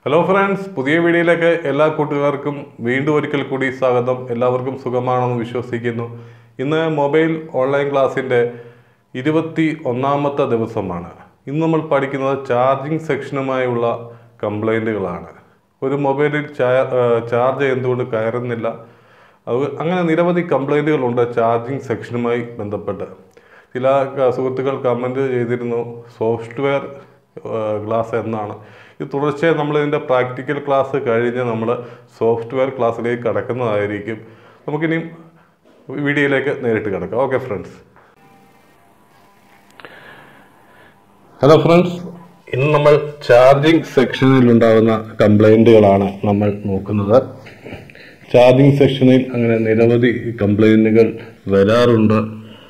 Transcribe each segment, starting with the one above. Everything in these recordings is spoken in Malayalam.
ഹലോ ഫ്രണ്ട്സ് പുതിയ വീഡിയോയിലേക്ക് എല്ലാ കൂട്ടുകാർക്കും വീണ്ടും ഒരിക്കൽ കൂടി സ്വാഗതം എല്ലാവർക്കും സുഖമാണെന്ന് വിശ്വസിക്കുന്നു ഇന്ന് മൊബൈൽ ഓൺലൈൻ ക്ലാസ്സിൻ്റെ ഇരുപത്തി ഒന്നാമത്തെ ദിവസമാണ് ഇന്ന് നമ്മൾ പഠിക്കുന്നത് ചാർജിങ് സെക്ഷനുമായുള്ള കംപ്ലൈൻറ്റുകളാണ് ഒരു മൊബൈലിൽ ചാ- ഏഹ് ചാർജ് എന്തുകൊണ്ട് കയറുന്നില്ല അത് അങ്ങനെ നിരവധി കംപ്ലൈൻറ്റുകളുണ്ട് ചാർജിങ് സെക്ഷനുമായി ബന്ധപ്പെട്ട് ചില ക- സുഹൃത്തുക്കൾ കമൻറ്റ് ചെയ്തിരുന്നു സോഫ്റ്റ്വെയർ ക്ലാസ് എന്നാണ് ഇത് തുടർച്ചയായി നമ്മൾ ഇതിൻ്റെ പ്രാക്ടിക്കൽ ക്ലാസ് കഴിഞ്ഞ് നമ്മൾ സോഫ്റ്റ്വെയർ ക്ലാസ്സിലേക്ക് കടക്കുന്നതായിരിക്കും നമുക്കിനി വീഡിയോയിലേക്ക് നേരിട്ട് കിടക്കാം ഓക്കെ ഫ്രണ്ട്സ് ഹലോ ഫ്രണ്ട്സ് ഇന്ന് നമ്മൾ ചാർജിങ് സെക്ഷനിൽ ഉണ്ടാകുന്ന കംപ്ലൈൻറ്റുകളാണ് നമ്മൾ നോക്കുന്നത് ചാർജിങ് സെക്ഷനിൽ അങ്ങനെ നിരവധി കംപ്ലൈൻറ്റുകൾ വരാറുണ്ട്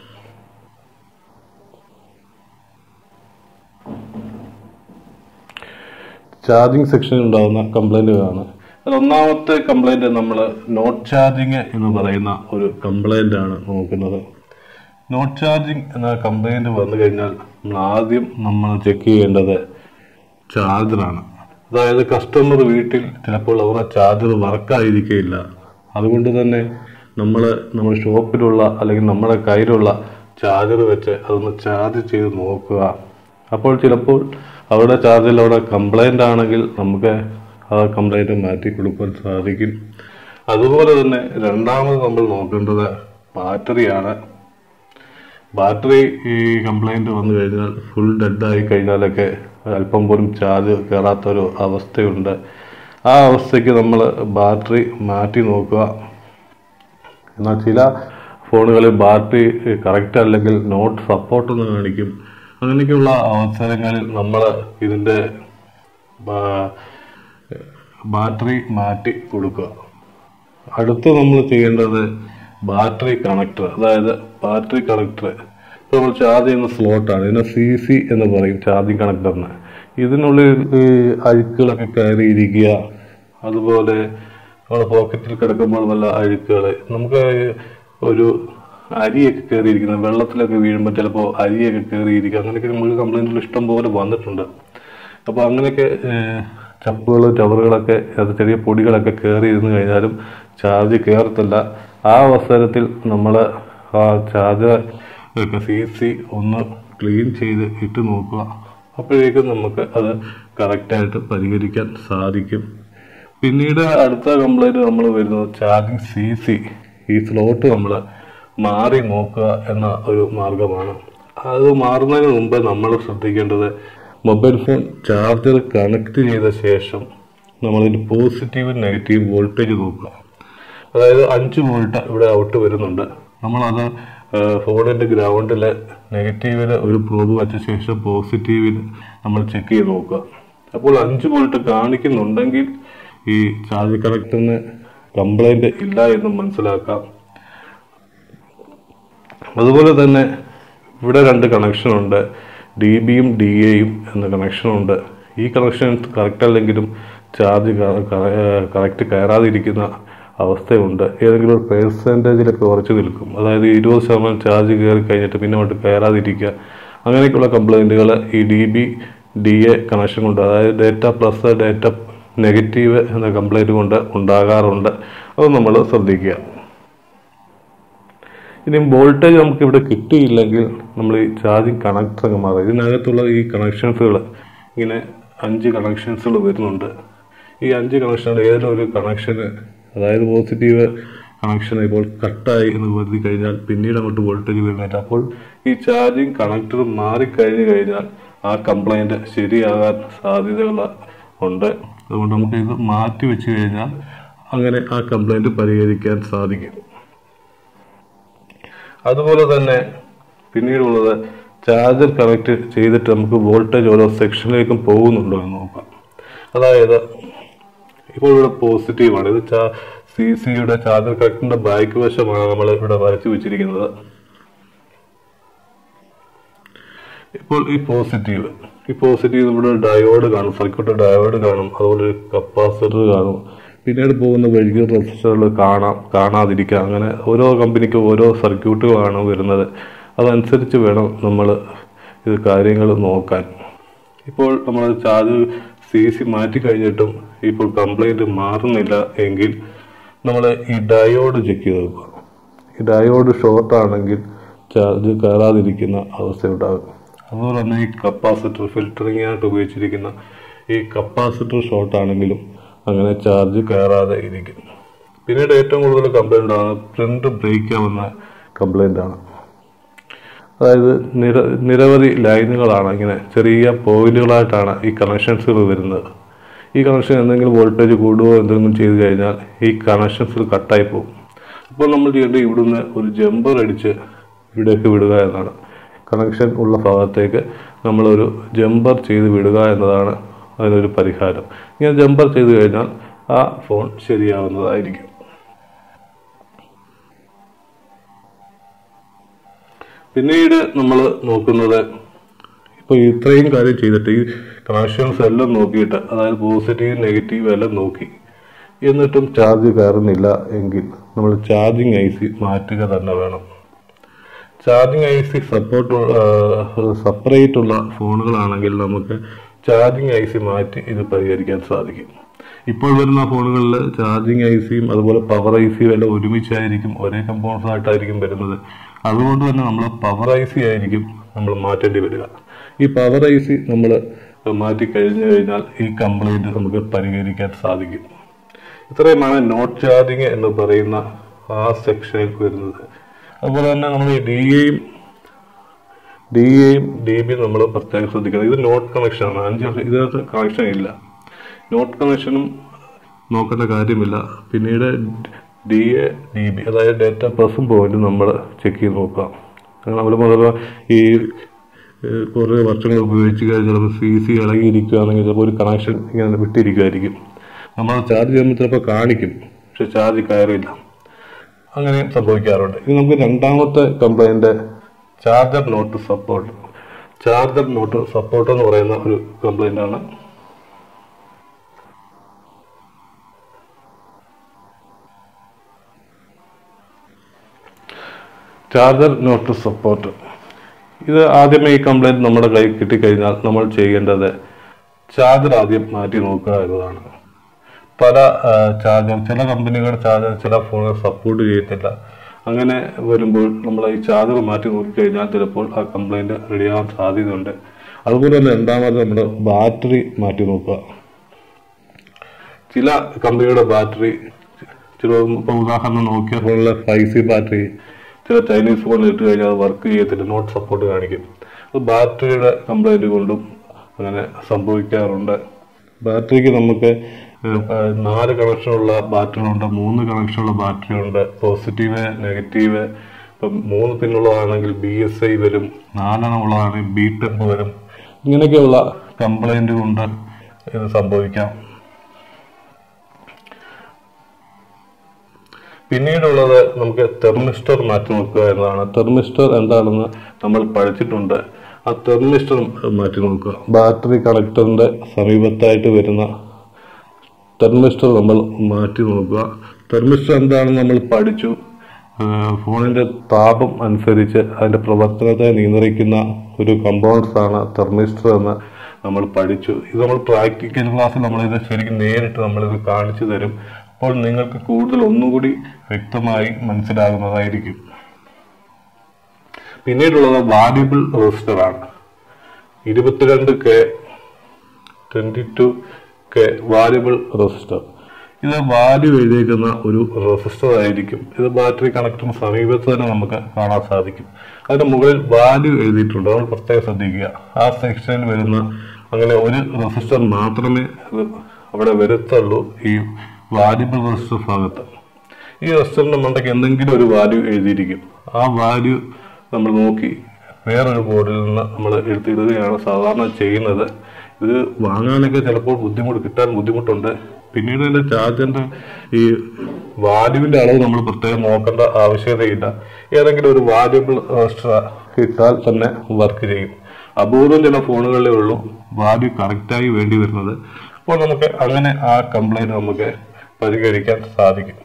ചാർജിങ് സെക്ഷനിൽ ഉണ്ടാകുന്ന കംപ്ലൈൻറ്റുകളാണ് അതിൽ ഒന്നാമത്തെ കംപ്ലൈൻറ്റ് നമ്മൾ നോട്ട് ചാർജിങ് എന്ന് പറയുന്ന ഒരു കംപ്ലൈൻ്റ് ആണ് നോക്കുന്നത് നോട്ട് ചാർജിങ് എന്ന കംപ്ലൈൻറ്റ് വന്നു കഴിഞ്ഞാൽ നമ്മൾ ആദ്യം നമ്മൾ ചെക്ക് ചെയ്യേണ്ടത് ചാർജറാണ് അതായത് കസ്റ്റമർ വീട്ടിൽ ചിലപ്പോൾ അവരുടെ ചാർജർ വർക്കായിരിക്കില്ല അതുകൊണ്ട് തന്നെ നമ്മൾ നമ്മുടെ ഷോപ്പിലുള്ള അല്ലെങ്കിൽ നമ്മുടെ കയ്യിലുള്ള ചാർജർ വെച്ച് അതൊന്ന് ചാർജ് ചെയ്ത് നോക്കുക അപ്പോൾ ചിലപ്പോൾ അവരുടെ ചാർജിൽ അവിടെ കംപ്ലൈൻ്റ് ആണെങ്കിൽ നമുക്ക് ആ കംപ്ലൈൻറ്റ് മാറ്റി കൊടുക്കാൻ സാധിക്കും അതുപോലെ തന്നെ രണ്ടാമത് നമ്മൾ നോക്കേണ്ടത് ബാറ്ററിയാണ് ബാറ്ററി ഈ കംപ്ലൈന്റ് വന്നു കഴിഞ്ഞാൽ ഫുൾ ഡെഡായി കഴിഞ്ഞാലൊക്കെ അല്പം പോലും ചാർജ് കയറാത്തൊരു അവസ്ഥയുണ്ട് ആ അവസ്ഥയ്ക്ക് നമ്മൾ ബാറ്ററി മാറ്റി നോക്കുക എന്നാൽ ചില ഫോണുകളിൽ ബാറ്ററി കറക്റ്റ് അല്ലെങ്കിൽ നോട്ട് സപ്പോർട്ട് എന്ന് കാണിക്കും അങ്ങനെയൊക്കെയുള്ള അവസരങ്ങളിൽ നമ്മൾ ഇതിൻ്റെ ബാ- ബാറ്ററി മാറ്റി കൊടുക്കുക അടുത്ത് നമ്മൾ ചെയ്യേണ്ടത് ബാറ്ററി കണക്ടർ അതായത് ബാറ്ററി കണക്ടർ ഇപ്പോൾ നമ്മൾ ചാർജ് ചെയ്യുന്ന സ്ലോട്ടാണ് ഇതിനെ സി സി എന്ന് പറയും ചാർജിങ് കണക്ടറിന് ഇതിനുള്ളിൽ ഈ അഴുക്കുകളൊക്കെ കയറിയിരിക്കുക അതുപോലെ നമ്മുടെ പോക്കറ്റിൽ കിടക്കുമ്പോൾ വല്ല അഴുക്കുകൾ നമുക്ക് ഒരു അരിയൊക്കെ കയറിയിരിക്കുന്നത് വെള്ളത്തിലൊക്കെ വീഴുമ്പോൾ ചിലപ്പോൾ അരിയൊക്കെ കയറിയിരിക്കുക അങ്ങനെയൊക്കെ നമുക്ക് കംപ്ലൈൻറ്റുകൾ ഇഷ്ടം പോലെ വന്നിട്ടുണ്ട് അപ്പോൾ അങ്ങനെയൊക്കെ ചപ്പുകൾ ചവറുകളൊക്കെ അത് ചെറിയ പൊടികളൊക്കെ കയറി ഇരുന്ന് കഴിഞ്ഞാലും ചാർജ് കയറത്തില്ല ആ അവസരത്തിൽ നമ്മൾ ആ ചാർജർ സി സി ഒന്ന് ക്ലീൻ ചെയ്ത് ഇട്ട് നോക്കുക അപ്പോഴേക്കും നമുക്ക് അത് കറക്റ്റായിട്ട് പരിഹരിക്കാൻ സാധിക്കും പിന്നീട് അടുത്ത കംപ്ലൈൻറ്റ് നമ്മൾ വരുന്നത് ചാർജിങ് സി സി ഈ സ്ലോട്ട് നമ്മൾ മാറി നോക്കുക എന്ന ഒരു മാർഗമാണ് അത് മാറുന്നതിന് മുമ്പ് നമ്മൾ ശ്രദ്ധിക്കേണ്ടത് മൊബൈൽ ഫോൺ ചാർജർ കണക്ട് ചെയ്ത ശേഷം നമ്മളിതിന് പോസിറ്റീവ് നെഗറ്റീവ് വോൾട്ടേജ് നോക്കുക അതായത് അഞ്ച് വോൾട്ട് ഇവിടെ ഔട്ട് വരുന്നുണ്ട് നമ്മളത് ഫോണിന്റെ ഗ്രൗണ്ടിൽ നെഗറ്റീവിൽ ഒരു പ്രോബ് വെച്ച ശേഷം പോസിറ്റീവിൽ നമ്മൾ ചെക്ക് ചെയ്ത് നോക്കുക അപ്പോൾ അഞ്ച് വോൾട്ട് കാണിക്കുന്നുണ്ടെങ്കിൽ ഈ ചാർജ് കണക്ടറിന് കംപ്ലൈന്റ് ഇല്ല എന്ന് മനസ്സിലാക്കാം അതുപോലെ തന്നെ ഇവിടെ രണ്ട് കണക്ഷൻ ഉണ്ട് ഡി ബിയും ഡി എയും എന്ന കണക്ഷൻ ഉണ്ട് ഈ കണക്ഷൻ കറക്റ്റ് അല്ലെങ്കിലും ചാർജ് കറക്റ്റ് കയറാതിരിക്കുന്ന അവസ്ഥയുണ്ട് ഏതെങ്കിലും ഒരു പെർസെൻറ്റേജിലൊക്കെ ഉറച്ചു നിൽക്കും അതായത് ഇരുപത് ശതമാനം ചാർജ് കയറി കഴിഞ്ഞിട്ട് പിന്നെ അങ്ങോട്ട് കയറാതിരിക്കുക അങ്ങനെയൊക്കെയുള്ള കംപ്ലൈൻറ്റുകൾ ഈ D B D A connection കൊണ്ട് അതായത് ഡേറ്റ പ്ലസ് ഡേറ്റ നെഗറ്റീവ് എന്ന കംപ്ലൈൻറ്റ് കൊണ്ട് ഉണ്ടാകാറുണ്ട് അത് നമ്മൾ ശ്രദ്ധിക്കുക ഇനി വോൾട്ടേജ് നമുക്ക് ഇവിടെ കിട്ടിയില്ലെങ്കിൽ നമ്മൾ ഈ ചാർജിങ് കണക്ടർ ഒക്കെ മാറുക ഇതിനകത്തുള്ള ഈ കണക്ഷൻസുകൾ ഇങ്ങനെ അഞ്ച് കണക്ഷൻസുകൾ വരുന്നുണ്ട് ഈ അഞ്ച് കണക്ഷനുകൾ ഏതെങ്കിലും ഒരു കണക്ഷന് അതായത് പോസിറ്റീവ് കണക്ഷൻ ഇപ്പോൾ കട്ടായി എന്ന് കരുതി കഴിഞ്ഞാൽ പിന്നീട് അങ്ങോട്ട് വോൾട്ടേജ് വരുന്നില്ല അപ്പോൾ ഈ ചാർജിങ് കണക്ടർ മാറിക്കഴിഞ്ഞു കഴിഞ്ഞാൽ ആ കംപ്ലൈൻറ്റ് ശരിയാകാൻ സാധ്യതകൾ ഉണ്ട് അതുകൊണ്ട് നമുക്ക് ഇത് മാറ്റി വെച്ച് കഴിഞ്ഞാൽ അങ്ങനെ ആ കംപ്ലൈൻറ്റ് പരിഹരിക്കാൻ സാധിക്കും അതുപോലെ തന്നെ പിന്നീടുള്ളത് ചാർജർ കണക്ട് ചെയ്തിട്ട് നമുക്ക് വോൾട്ടേജ് ഓരോ സെക്ഷനിലേക്കും പോകുന്നുണ്ടോ എന്ന് നോക്കാം അതായത് ഇപ്പോൾ ഇവിടെ പോസിറ്റീവാണ് ഇത് സി സിയുടെ ചാർജർ കണക്ടറിന്റെ ബാക്ക് വശമാണ് നമ്മൾ ഇവിടെ വരച്ചു വെച്ചിരിക്കുന്നത് ഇപ്പോൾ ഈ പോസിറ്റീവ് ഈ പോസിറ്റീവ് നമ്മുടെ ഡയോഡ് കാണും സർക്യൂട്ട് ഡയോഡ് കാണും അതുപോലെ ഒരു കപ്പാസിറ്റർ കാണും പിന്നീട് പോകുന്ന വഴിക്ക് റെസിസ്റ്ററുകൾ കാണാം കാണാതിരിക്കാം അങ്ങനെ ഓരോ കമ്പനിക്കും ഓരോ സർക്യൂട്ടുകളാണ് വരുന്നത് അതനുസരിച്ച് വേണം നമ്മൾ ഇത് കാര്യങ്ങൾ നോക്കാൻ ഇപ്പോൾ നമ്മൾ ചാർജ് സി സി മാറ്റി കഴിഞ്ഞിട്ടും ഇപ്പോൾ കംപ്ലൈന്റ് മാറുന്നില്ല എങ്കിൽ നമ്മൾ ഈ ഡയോഡ് ചെക്ക് ചെയ്ത് നോക്കുക ഈ ഡയോഡ് ഷോർട്ട് ആണെങ്കിൽ ചാർജ് കയറാതിരിക്കുന്ന അവസ്ഥയുണ്ടാകും അതുപോലെ തന്നെ ഈ കപ്പാസിറ്റർ ഫിൽറ്ററിംഗ് ആയിട്ട് ഉപയോഗിച്ചിരിക്കുന്ന ഈ കപ്പാസിറ്റർ ഷോർട്ട് ആണെങ്കിലും അങ്ങനെ ചാർജ് കയറാതെ ഇരിക്കും പിന്നീട് ഏറ്റവും കൂടുതൽ കംപ്ലൈന്റ് ആണ് പ്രിന്റ് ബ്രേക്ക് ആവുന്ന കംപ്ലൈന്റ് ആണ് അതായത് നിര നിരവധി ലൈനുകളാണ് ഇങ്ങനെ ചെറിയ പോയിന്റുകളായിട്ടാണ് ഈ കണക്ഷൻസുകൾ വരുന്നത് ഈ കണക്ഷൻ എന്തെങ്കിലും വോൾട്ടേജ് കൂടുകയോ എന്തെങ്കിലും ചെയ്തു കഴിഞ്ഞാൽ ഈ കണക്ഷൻസിൽ കട്ടായി പോകും അപ്പോൾ നമ്മൾ ചെയ്യേണ്ടത് ഇവിടുന്ന് ഒരു ജമ്പർ അടിച്ച് ഇവിടേക്ക് വിടുക എന്നാണ് കണക്ഷൻ ഉള്ള ഭാഗത്തേക്ക് നമ്മളൊരു ജമ്പർ ചെയ്ത് വിടുക എന്നതാണ് അതിനൊരു പരിഹാരം ഇങ്ങനെ ജമ്പർ ചെയ്തു കഴിഞ്ഞാൽ ആ ഫോൺ ശരിയാവുന്നതായിരിക്കും പിന്നീട് നമ്മൾ നോക്കുന്നത് ഇപ്പൊ ഇത്രയും കാര്യം ചെയ്തിട്ട് ഈ കണക്ഷൻസ് എല്ലാം നോക്കിയിട്ട് അതായത് പോസിറ്റീവ് നെഗറ്റീവ് എല്ലാം നോക്കി എന്നിട്ടും ചാർജ് കയറുന്നില്ല എങ്കിൽ നമ്മൾ ചാർജിങ് ഐ സി മാറ്റുക തന്നെ വേണം charging I C support separate ഉള്ള ഫോണുകളാണെങ്കിൽ നമുക്ക് ചാർജിങ് ഐ സി മാറ്റി ഇത് പരിഹരിക്കാൻ സാധിക്കും ഇപ്പോൾ വരുന്ന ഫോണുകളിൽ ചാർജിങ് ഐ സിയും അതുപോലെ പവർ ഐ സിയും എല്ലാം ഒരുമിച്ചായിരിക്കും ഒരേ കമ്പോണൻസ് ആയിട്ടായിരിക്കും വരുന്നത് അതുകൊണ്ട് തന്നെ നമ്മൾ പവർ ഐ സി ആയിരിക്കും നമ്മൾ മാറ്റേണ്ടി വരിക ഈ പവർ ഐ സി നമ്മൾ മാറ്റി കഴിഞ്ഞു കഴിഞ്ഞാൽ ഈ കംപ്ലൈന്റ് നമുക്ക് പരിഹരിക്കാൻ സാധിക്കും ഇത്രയുമാണ് നോട്ട് ചാർജിങ് എന്ന് പറയുന്ന ആ സെക്ഷനിൽ വരുന്നത് അതുപോലെ തന്നെ നമ്മൾ ഈ ഡി എയും ഡി എയും ഡി ബിയും നമ്മൾ പ്രത്യേകം ശ്രദ്ധിക്കണം ഇത് നോട്ട് കണക്ഷനാണ് അഞ്ച് വർഷം ഇതിനകത്ത് കണക്ഷൻ ഇല്ല നോട്ട് കണക്ഷനും നോക്കേണ്ട കാര്യമില്ല പിന്നീട് ഡി എ ഡി ബി അതായത് ഡേറ്റ പ്ലസും പോയിന്റും നമ്മൾ ചെക്ക് ചെയ്ത് നോക്കാം അങ്ങനെ നമ്മൾ മുതൽ ഈ ഏഹ്, കുറേ വർഷങ്ങൾ ഉപയോഗിച്ച് കഴിഞ്ഞാൽ ചിലപ്പോൾ സി സി ഇളകിയിരിക്കുകയാണെങ്കിൽ ചിലപ്പോൾ ഒരു കണക്ഷൻ ഇങ്ങനെ വിട്ടിരിക്കുമായിരിക്കും നമ്മൾ ചാർജ് ചെയ്യുമ്പോൾ ചിലപ്പോൾ കാണിക്കും പക്ഷെ ചാർജ് കയറില്ല അങ്ങനെ സംഭവിക്കാറുണ്ട് ഇത് നമുക്ക് രണ്ടാമത്തെ complaint charger not support charger not support എന്ന് പറയുന്ന ഒരു കംപ്ലൈന്റ് ആണ് ചാർജർ നോട്ട് സപ്പോർട്ട് ഇത് ആദ്യമേ ഈ കംപ്ലൈന്റ് നമ്മുടെ കയ്യിൽ കിട്ടിക്കഴിഞ്ഞാൽ നമ്മൾ ചെയ്യേണ്ടത് ചാർജർ ആദ്യം മാറ്റി നോക്കുക എന്നതാണ് പല ചാർജർ ചില കമ്പനികളുടെ ചാർജർ ചില ഫോണുകൾ സപ്പോർട്ട് ചെയ്യത്തില്ല അങ്ങനെ വരുമ്പോൾ നമ്മൾ ഈ ചാർജർ മാറ്റി നോക്കിക്കഴിഞ്ഞാൽ ചിലപ്പോൾ ആ കംപ്ലൈന്റ് റെഡിയാവാൻ സാധ്യതയുണ്ട് അതുപോലെ തന്നെ രണ്ടാമത് നമ്മുടെ ബാറ്ററി മാറ്റി നോക്കുക ചില കമ്പനിയുടെ ബാറ്ററി ചില ഇപ്പൊ ഉദാഹരണം നോക്കിയ ഫോണിലെ ഫൈവ് സി ബാറ്ററി ചില ചൈനീസ് ഫോണിൽ ഇട്ട് കഴിഞ്ഞാൽ അത് വർക്ക് ചെയ്യത്തില്ല നോട്ട് സപ്പോർട്ട് കാണിക്കും അത് ബാറ്ററിയുടെ കംപ്ലൈന്റ് കൊണ്ടും അങ്ങനെ സംഭവിക്കാറുണ്ട് ബാറ്ററിക്ക് നമുക്ക് ഏഹ്, ഏഹ്, നാല് കണക്ഷനുള്ള ബാറ്ററി ഉണ്ട് മൂന്ന് കണക്ഷനുള്ള ബാറ്ററി ഉണ്ട് പോസിറ്റീവ് നെഗറ്റീവ് ഇപ്പം മൂന്ന് പിന്നുള്ളതാണെങ്കിൽ ബി എസ് ഐ വരും നാലെണ്ണം ഉള്ളതാണെങ്കിൽ ബി ടെമ്പ് വരും ഇങ്ങനെയൊക്കെയുള്ള കംപ്ലൈന്റ് കൊണ്ട് ഇത് സംഭവിക്കാം പിന്നീടുള്ളത് നമുക്ക് തെർമിസ്റ്റർ മാറ്റി നോക്കുക എന്നതാണ് തെർമിസ്റ്റർ എന്താണെന്ന് നമ്മൾ പഠിച്ചിട്ടുണ്ട് ആ തെർമിസ്റ്റർ മാറ്റി നോക്കുക ബാറ്ററി കണക്ടറിന്റെ സമീപത്തായിട്ട് വരുന്ന തെർമിസ്റ്റർ നമ്മൾ മാറ്റി നോക്കുക തെർമിസ്റ്റർ എന്താണെന്ന് നമ്മൾ പഠിച്ചു ഏഹ് ഫോണിന്റെ താപം അനുസരിച്ച് അതിന്റെ പ്രവർത്തനത്തെ നിയന്ത്രിക്കുന്ന ഒരു കമ്പോണൻസ് ആണ് തെർമിസ്റ്റർ എന്ന് നമ്മൾ പഠിച്ചു ഇത് നമ്മൾ പ്രാക്ടിക്കൽ ക്ലാസ്സിൽ നമ്മളിത് ശരിക്കും നേരിട്ട് നമ്മളിത് കാണിച്ചു തരും അപ്പോൾ നിങ്ങൾക്ക് കൂടുതൽ ഒന്നുകൂടി വ്യക്തമായി മനസ്സിലാകുന്നതായിരിക്കും പിന്നീടുള്ളത് വാല്യുബിൾ റെസിസ്റ്റർ ആണ് ഇരുപത്തിരണ്ട് K twenty two K valuable resistor ഇത് വാല്യൂ എഴുതിയിരിക്കുന്ന ഒരു റെസിസ്റ്റർ ആയിരിക്കും ഇത് ബാറ്ററി കണക്ടറിന് സമീപത്ത് തന്നെ നമുക്ക് കാണാൻ സാധിക്കും അതിന്റെ മുകളിൽ വാല്യൂ എഴുതിയിട്ടുണ്ട് നമ്മൾ പ്രത്യേകം ശ്രദ്ധിക്കുക ആ സെക്ഷനിൽ വരുന്ന അങ്ങനെ ഒരു റെസിസ്റ്റർ മാത്രമേ ഇത് അവിടെ വരുത്തുള്ളൂ ഈ വാല്യുബിൾ റെസിസ്റ്റർ ഭാഗത്ത് ഈ റെസിസ്റ്ററിന്റെ മണ്ടയ്ക്ക് എന്തെങ്കിലും ഒരു വാല്യൂ എഴുതിയിരിക്കും ആ വാല്യൂ നമ്മൾ നോക്കി വേറൊരു ബോർഡിൽ നിന്ന് നമ്മൾ എടുത്തിടുകയാണ് സാധാരണ ചെയ്യുന്നത് ഇത് വാങ്ങാനൊക്കെ ചിലപ്പോൾ ബുദ്ധിമുട്ട് കിട്ടാൻ ബുദ്ധിമുട്ടുണ്ട് പിന്നീട് ഇതിന്റെ ചാർജറിന്റെ ഈ വാല്യൂവിന്റെ അളവ് നമ്മൾ പ്രത്യേകം നോക്കേണ്ട ആവശ്യകതയില്ല ഏതെങ്കിലും ഒരു വാല്യൂബിൾ കിട്ടാൽ തന്നെ വർക്ക് ചെയ്യും അപൂർവം ചില ഫോണുകളിലേ ഉള്ളൂ വാല്യൂ കറക്റ്റായി വേണ്ടി വരുന്നത് അപ്പോൾ നമുക്ക് അങ്ങനെ ആ കംപ്ലൈന്റ് നമുക്ക് പരിഹരിക്കാൻ സാധിക്കും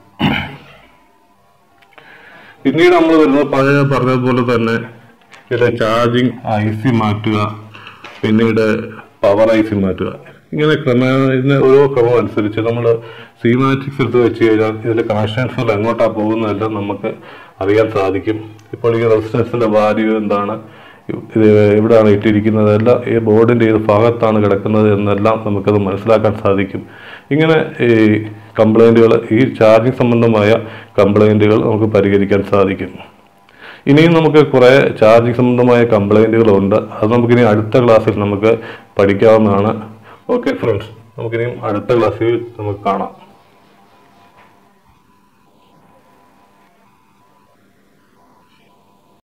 പിന്നീട് നമ്മൾ വരുന്നത് പഴയ പറഞ്ഞതുപോലെ തന്നെ ചില ചാർജിങ് ഐ സി മാറ്റുക പിന്നീട് പവർ ഐ സി മാറ്റുക ഇങ്ങനെ ക്രമേണ ഇതിന് ഓരോ ക്രമം അനുസരിച്ച് നമ്മൾ സീമാറ്റിക്സ് എടുത്ത് വെച്ച് കഴിഞ്ഞാൽ ഇതിന്റെ കണക്ഷൻസുകൾ എങ്ങോട്ടാണ് പോകുന്നതെല്ലാം നമുക്ക് അറിയാൻ സാധിക്കും ഇപ്പോൾ ഈ റെസിസ്റ്റൻസിന്റെ വാല്യൂ എന്താണ് ഇത് എവിടെയാണ് ഇട്ടിരിക്കുന്നത് എല്ലാം ഈ ബോർഡിന്റെ ഏത് ഭാഗത്താണ് കിടക്കുന്നത് എന്നെല്ലാം നമുക്കത് മനസ്സിലാക്കാൻ സാധിക്കും ഇങ്ങനെ ഈ കംപ്ലൈന്റുകൾ ഈ ചാർജിങ് സംബന്ധമായ കംപ്ലൈന്റുകൾ നമുക്ക് പരിഹരിക്കാൻ സാധിക്കും ഇനിയും നമുക്ക് കുറേ ചാർജിങ് സംബന്ധമായ കംപ്ലൈന്റുകളുണ്ട് അത് നമുക്കിനി അടുത്ത ക്ലാസ്സിൽ നമുക്ക് പഠിക്കാവുന്നതാണ് ഓക്കെ ഫ്രണ്ട്സ് നമുക്കിനിയും അടുത്ത ക്ലാസ്സിൽ നമുക്ക് കാണാം